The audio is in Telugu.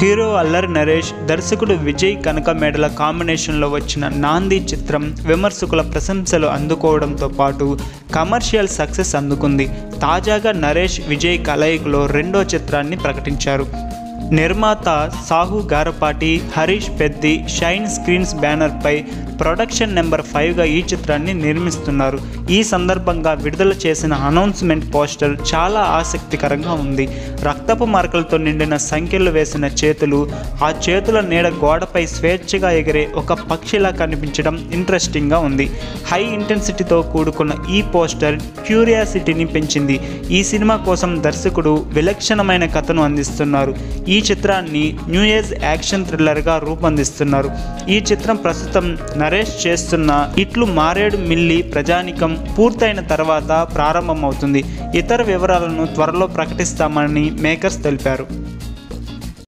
హీరో అల్లరి నరేష్ దర్శకుడు విజయ్ కనకమేడల కాంబినేషన్లో వచ్చిన నాంది చిత్రం విమర్శకుల ప్రశంసలు అందుకోవడంతో పాటు కమర్షియల్ సక్సెస్ అందుకుంది తాజాగా నరేష్ విజయ్ కలయికలో రెండో చిత్రాన్ని ప్రకటించారు నిర్మాత సాహు గారపాటి హరీష్ పెద్ది షైన్ స్క్రీన్స్ బ్యానర్పై ప్రొడక్షన్ నెంబర్ ఫైవ్గా ఈ చిత్రాన్ని నిర్మిస్తున్నారు ఈ సందర్భంగా విడుదల చేసిన అనౌన్స్మెంట్ పోస్టర్ చాలా ఆసక్తికరంగా ఉంది రక్తపు మార్కలతో నిండిన సంఖ్యలు వేసిన చేతులు ఆ చేతుల నీడ గోడపై స్వేచ్ఛగా ఎగిరే ఒక పక్షిలా కనిపించడం ఇంట్రెస్టింగ్గా ఉంది హై ఇంటెన్సిటీతో కూడుకున్న ఈ పోస్టర్ క్యూరియాసిటీని పెంచింది ఈ సినిమా కోసం దర్శకుడు విలక్షణమైన కథను అందిస్తున్నారు ఈ చిత్రాన్ని న్యూ ఏజ్ యాక్షన్ థ్రిల్లర్గా రూపొందిస్తున్నారు ఈ చిత్రం ప్రస్తుతం నరేష్ చేస్తున్న ఇట్లు మారేడు మిల్లి ప్రజానికం పూర్తయిన తర్వాత ప్రారంభమవుతుంది ఇతర వివరాలను త్వరలో ప్రకటిస్తామని మేకర్స్ తెలిపారు